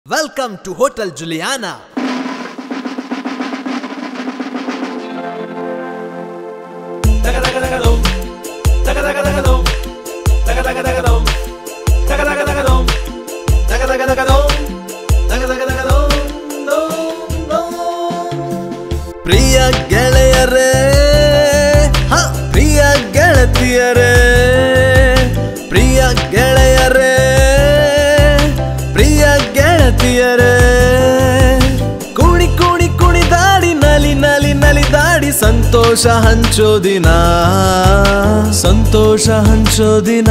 Welcome to Hotel Juliana. ಪ್ರಿಯ ಗೆಳೆಯರೇ ಹ ಪ್ರಿಯ ಗೆಳತಿಯರೇ ಪ್ರಿಯ ಗೆಳೆಯರೇ ಪ್ರಿಯ ಗೆಳತಿಯರೇ ಕುಣಿ ಕುಣಿ ಕುಣಿ ದಾಡಿ ನಲಿ ನಲಿ ನಲಿ ದಾಡಿ ಸಂತೋಷ ಹಂಚೋ ದಿನ ಸಂತೋಷ ಹಂಚೋ ದಿನ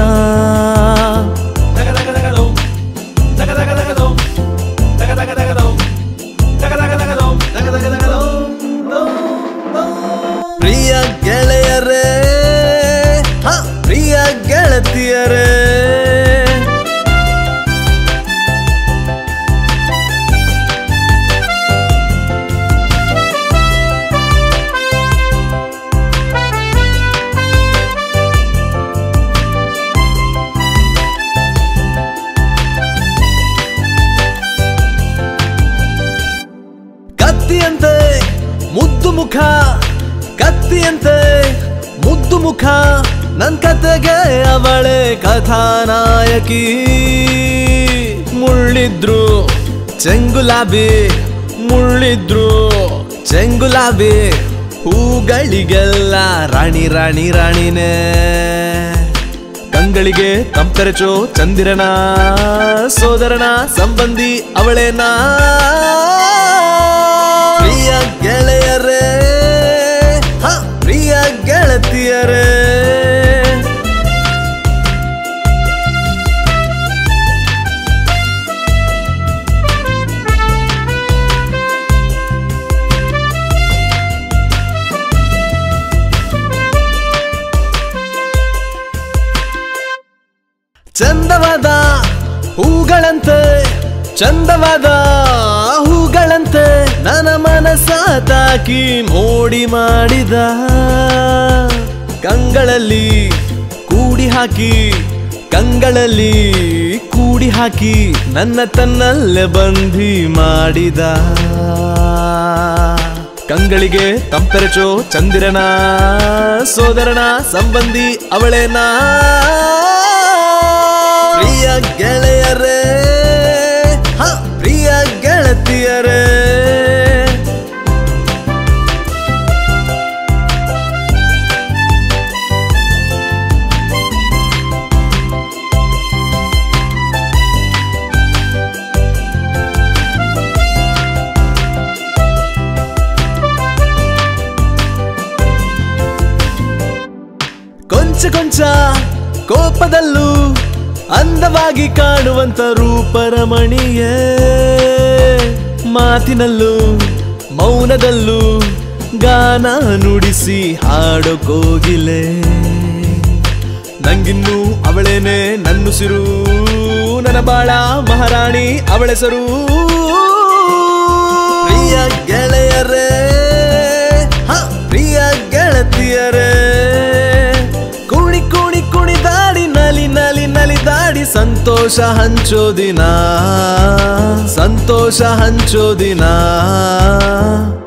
ಪ್ರಿಯ ಗೆಳೆಯರೇ ಹ ಪ್ರಿಯ ಗೆಳತಿಯರೇ ಕತ್ತಿಯಂತೆ ಮುದ್ದು ಮುಖ ಕತ್ತಿಯಂತೆ ಮುದ್ದು ಮುಖ ನನ್ ಕತೆಗೆ ಅವಳೆ ಕಥಾನಾಯಕಿ ಮುಳ್ಳಿದ್ರು ಚೆಂಗುಲಾಬಿ ಮುಳ್ಳಿದ್ರು ಚೆಂಗುಲಾಬಿ ಹೂಗಳಿಗೆಲ್ಲ ರಾಣಿ ರಾಣಿ ರಾಣಿನೇ ಕಂಗಳಿಗೆ ಕಂಪೆರಚೋ ಚಂದಿರನ ಸೋದರನ ಸಂಬಂಧಿ ಅವಳೇನಾ ಪ್ರಿಯ ಗೆಳೆಯರೇ ಹ ಪ್ರಿಯ ಗೆಳತಿಯರೇ ಚಂದವಾದ ಹೂಗಳಂತೆ ಚಂದವಾದ ಹೂಗಳಂತೆ ನನ್ನ ಮನಸ್ಸ ತಾಕಿ ಮೋಡಿ ಮಾಡಿದ ಕಂಗಳಲ್ಲಿ ಕೂಡಿ ಹಾಕಿ ಕಂಗಳಲ್ಲಿ ಕೂಡಿ ಹಾಕಿ ನನ್ನ ತನ್ನಲ್ಲೇ ಬಂಧಿ ಮಾಡಿದ ಕಂಗಳಿಗೆ ಕಂಪೆರಚೋ ಚಂದಿರನ ಸೋದರನ ಸಂಬಂಧಿ ಅವಳೇನಾ ಪ್ರಿಯ ಗೆಳೆಯರೇ ಹ ಪ್ರಿಯ ಗೆಳತಿಯರೇ ಕೊಂಚ ಕೊಂಚ ಕೋಪದಲ್ಲೂ ಅಂದವಾಗಿ ಕಾಣುವಂತ ರೂಪರಮಣಿಯೇ ಮಾತಿನಲ್ಲೂ ಮೌನದಲ್ಲೂ ಗಾನ ನುಡಿಸಿ ಹಾಡೋ ಕೋಗಿಲೆ ನಂಗಿನ್ನು ಅವಳೇನೆ ನನ್ನುಸಿರು ನನ್ನ ಬಾಳ ಮಹಾರಾಣಿ ಅವಳೆಸರು ಪ್ರಿಯ ಗೆಳೆಯರೇ ಹ ಪ್ರಿಯ ಗೆಳತಿಯರೇ ಕುಣಿ ಕುಣಿ ಕುಣಿ ದಾಡಿ ನಲಿ ನಲಿ ನಲಿ ದಾಡಿ ಸಂತೋಷ ಹಂಚೋ ದಿನ ಸಂತೋಷ ಹಂಚೋ ದಿನ